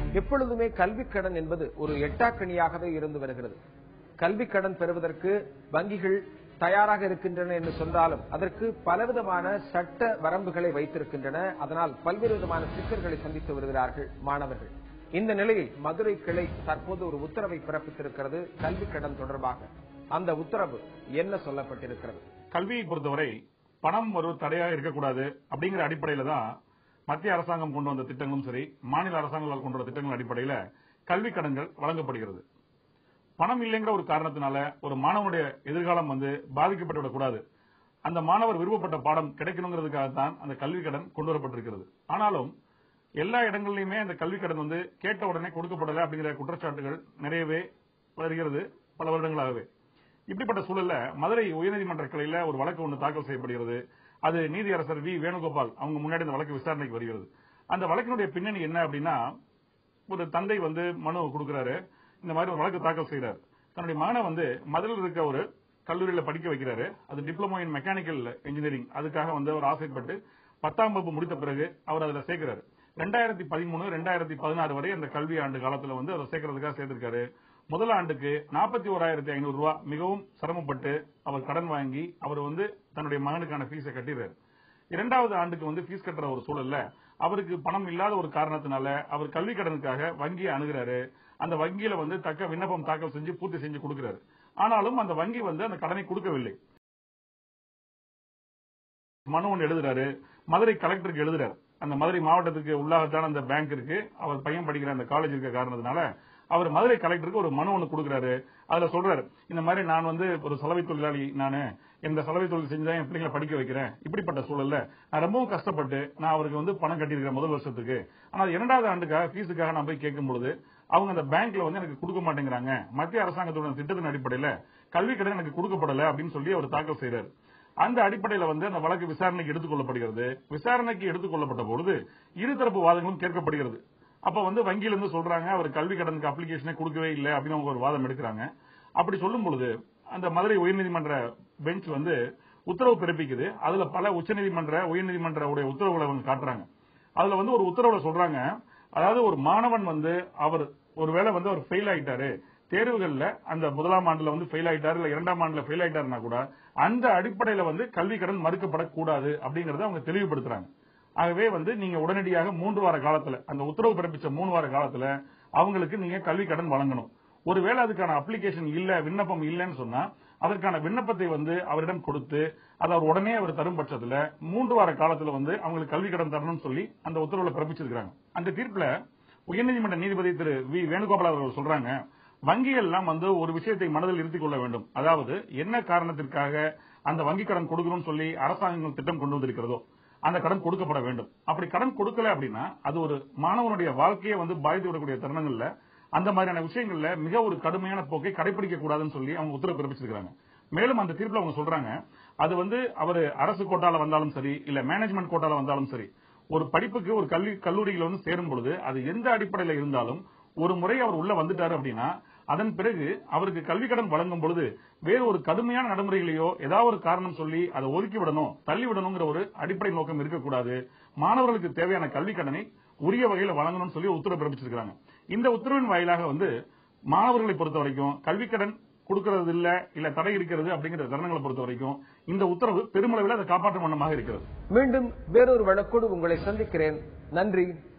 எப்பொழுதுமே கல்விக் கடன் என்பது ஒரு எட்டாக்கணியாகவே இருந்து வருகிறது கல்விக் கடன் பெறுவதற்கு வங்கிகள் தயாராக இருக்கின்றன என்று சொன்னாலும் அதற்கு பலவிதமான சட்ட வரம்புகளை வைத்திருக்கின்றன அதனால் பல்வேறு விதமான சிக்கல்களை சந்தித்து வருகிறார்கள் மாணவர்கள் இந்த நிலையில் மதுரை கிளை தற்போது ஒரு உத்தரவை பிறப்பித்திருக்கிறது கல்விக் கடன் தொடர்பாக அந்த உத்தரவு என்ன சொல்லப்பட்டிருக்கிறது கல்வியை பொறுத்தவரை பணம் ஒரு தடையாக இருக்கக்கூடாது அப்படிங்கிற அடிப்படையில தான் மத்திய அரசாங்கம் கொண்டு வந்த திட்டங்களும் சரி மாநில அரசாங்கங்களால் கொண்டு வந்த திட்டங்கள் அடிப்படையில கல்வி கடன்கள் வழங்கப்படுகிறது பணம் இல்லைங்கிற ஒரு காரணத்தினால ஒரு மாணவனுடைய எதிர்காலம் வந்து பாதிக்கப்பட்டுவிடக் கூடாது அந்த மாணவர் விருப்பப்பட்ட பாடம் கிடைக்கணுங்கிறதுக்காக தான் அந்த கல்வி கடன் கொண்டு வரப்பட்டிருக்கிறது ஆனாலும் எல்லா இடங்களிலுமே அந்த கல்வி கடன் வந்து கேட்ட உடனே கொடுக்கப்படல அப்படிங்கிற குற்றச்சாட்டுகள் நிறையவே வருகிறது பல வருடங்களாகவே இப்படிப்பட்ட சூழல்ல மதுரை உயர்நீதிமன்ற கிளையில ஒரு வழக்கு ஒன்று தாக்கல் செய்யப்படுகிறது அது நீதியரசர் வி வேணுகோபால் அவங்க முன்னாடி இந்த வழக்கு விசாரணைக்கு வருகிறது அந்த வழக்கினுடைய பின்னணி என்ன அப்படின்னா ஒரு தந்தை வந்து மனு கொடுக்கிறாரு இந்த மாதிரி ஒரு வழக்கு தாக்கல் செய்யறாரு தன்னுடைய மகனை வந்து மதுரையில் இருக்க ஒரு கல்லூரியில படிக்க வைக்கிறாரு அது டிப்ளமோ இன் மெக்கானிக்கல் இன்ஜினியரிங் அதுக்காக வந்து அவர் ஆசைப்பட்டு பத்தாம் வகுப்பு முடித்த பிறகு அவர் அதுல சேர்க்கிறாரு ரெண்டாயிரத்தி பதிமூணு ரெண்டாயிரத்தி பதினாறு வரை அந்த கல்வி ஆண்டு காலத்துல வந்து அதை சேர்க்கறதுக்காக சேர்த்திருக்காரு முதல் ஆண்டுக்கு நாற்பத்தி ஓராயிரத்தி ஐநூறு ரூபாய் மிகவும் சிரமப்பட்டு அவர் கடன் வாங்கி அவர் வந்து தன்னுடைய மகனுக்கான ஃபீஸை கட்டிடுறாரு இரண்டாவது ஆண்டுக்கு வந்து ஃபீஸ் கட்டுற ஒரு சூழல்ல அவருக்கு பணம் இல்லாத ஒரு காரணத்தினால அவர் கல்வி கடனுக்காக வங்கியை அணுகிறாரு அந்த வங்கியில வந்து தக்க விண்ணப்பம் தாக்கல் செஞ்சு பூர்த்தி செஞ்சு கொடுக்கிறாரு ஆனாலும் அந்த வங்கி வந்து அந்த கடனை கொடுக்கவில்லை மனு ஒன்று எழுதுறாரு மதுரை கலெக்டருக்கு எழுதுறாரு அந்த மதுரை மாவட்டத்துக்கு உள்ளாகத்தான் அந்த பேங்க் இருக்கு அவர் பையன் படிக்கிற அந்த காலேஜ் இருக்க காரணத்தினால அவர் மதுரை கலெக்டருக்கு ஒரு மனு ஒன்று கொடுக்குறாரு அதுல சொல்றாரு இந்த மாதிரி நான் வந்து ஒரு சலவை தொழிலாளி நானு இந்த சலவை தொழில் செஞ்சுதான் என் பிள்ளைங்களை படிக்க வைக்கிறேன் இப்படிப்பட்ட சூழல்ல நான் ரொம்பவும் கஷ்டப்பட்டு நான் அவருக்கு வந்து பணம் கட்டியிருக்கிறேன் முதல் வருஷத்துக்கு ஆனால் இரண்டாவது ஆண்டுக்காக ஃபீஸுக்காக நான் போய் கேட்கும் பொழுது அவங்க அந்த பேங்க்ல வந்து எனக்கு கொடுக்க மாட்டேங்கிறாங்க மத்திய அரசாங்கத்தோட திட்டத்தின் அடிப்படையில கல்வி கடன் எனக்கு கொடுக்கப்படல அப்படின்னு சொல்லி அவர் தாக்கல் செய்யறாரு அந்த அடிப்படையில வந்து அந்த வழக்கு விசாரணைக்கு எடுத்துக்கொள்ளப்படுகிறது விசாரணைக்கு எடுத்துக்கொள்ளப்பட்ட பொழுது இருதரப்பு வாதங்களும் கேட்கப்படுகிறது அப்ப வந்து வங்கியில இருந்து சொல்றாங்க அவர் கல்வி கடனுக்கு அப்ளிகேஷனே கொடுக்கவே இல்லை அப்படின்னு அவங்க ஒரு வாதம் எடுக்கிறாங்க அப்படி சொல்லும் பொழுது அந்த மதுரை உயர்நீதிமன்ற பெஞ்ச் வந்து உத்தரவு பிறப்பிக்குது அதுல பல உச்சநீதிமன்ற உயர்நீதிமன்ற உடைய உத்தரவுகளை அவங்க காட்டுறாங்க அதுல வந்து ஒரு உத்தரவுல சொல்றாங்க அதாவது ஒரு மாணவன் வந்து அவர் ஒருவேளை வந்து அவர் ஃபெயில் ஆயிட்டாரு தேர்வுகள்ல அந்த முதலாம் ஆண்டுல வந்து ஃபெயில் ஆயிட்டாரு இல்ல இரண்டாம் ஆண்டுல ஃபெயில் ஆயிட்டாருன்னா கூட அந்த அடிப்படையில வந்து கல்வி கடன் மறுக்கப்படக்கூடாது அப்படிங்கறத அவங்க தெளிவுபடுத்துறாங்க ஆகவே வந்து நீங்க உடனடியாக மூன்று வார காலத்துல அந்த உத்தரவு பிறப்பிச்ச மூணு வார காலத்துல அவங்களுக்கு நீங்க கல்வி கடன் வழங்கணும் ஒருவேளை அதுக்கான அப்ளிகேஷன் இல்ல விண்ணப்பம் இல்லைன்னு சொன்னா அதற்கான விண்ணப்பத்தை வந்து அவரிடம் கொடுத்து அதை அவர் உடனே அவர் தரும் பட்சத்துல மூன்று வார காலத்துல வந்து அவங்களுக்கு கல்வி கடன் தரணும்னு சொல்லி அந்த உத்தரவுல பிறப்பிச்சிருக்காங்க அந்த தீர்ப்புல உயர்நீதிமன்ற நீதிபதி திரு வி வேணுகோபால் அவர்கள் சொல்றாங்க வங்கிகள் எல்லாம் வந்து ஒரு விஷயத்தை மனதில் இருத்திக் கொள்ள வேண்டும் அதாவது என்ன காரணத்திற்காக அந்த வங்கி கடன் கொடுக்கணும்னு சொல்லி அரசாங்கம் திட்டம் கொண்டு வந்திருக்கிறதோ அந்த கடன் கொடுக்கப்பட வேண்டும் அப்படி கடன் கொடுக்கல அப்படின்னா அது ஒரு மாணவனுடைய வாழ்க்கையை வந்து பாதித்து விடக்கூடிய தருணங்கள்ல அந்த மாதிரியான விஷயங்கள்ல மிக ஒரு கடுமையான போக்கை கடைபிடிக்க கூடாதுன்னு சொல்லி அவங்க உத்தரவு பிறப்பிச்சிருக்காங்க மேலும் அந்த தீர்ப்புல அவங்க சொல்றாங்க அது வந்து அவர் அரசு கோட்டால வந்தாலும் சரி இல்ல மேனேஜ்மெண்ட் கோட்டால வந்தாலும் சரி ஒரு படிப்புக்கு ஒரு கல்வி கல்லூரியில் வந்து சேரும் பொழுது அது எந்த அடிப்படையில இருந்தாலும் ஒரு முறை அவர் உள்ள வந்துட்டாரு அப்படின்னா அதன் பிறகு அவருக்கு கல்வி கடன் வழங்கும் பொழுது வேறு ஒரு கடுமையான நடைமுறைகளையோ ஏதாவது ஒரு காரணம் சொல்லி அதை ஒதுக்கி விடணும் தள்ளி விடணுங்கிற ஒரு அடிப்படை நோக்கம் இருக்கக்கூடாது மாணவர்களுக்கு தேவையான கல்வி கடனை உரிய வகையில் வழங்கணும்னு சொல்லி உத்தரவு பிறப்பிச்சிருக்காங்க இந்த உத்தரவின் வாயிலாக வந்து மாணவர்களை பொறுத்த வரைக்கும் கல்வி கடன் கொடுக்கறது இல்ல இல்ல தடை இருக்கிறது அப்படிங்கிற தருணங்களை பொறுத்த வரைக்கும் இந்த உத்தரவு பெருமளவில் அதை காப்பாற்றும் வண்ணமாக இருக்கிறது மீண்டும் வேறொரு வழக்கோடு உங்களை சந்திக்கிறேன் நன்றி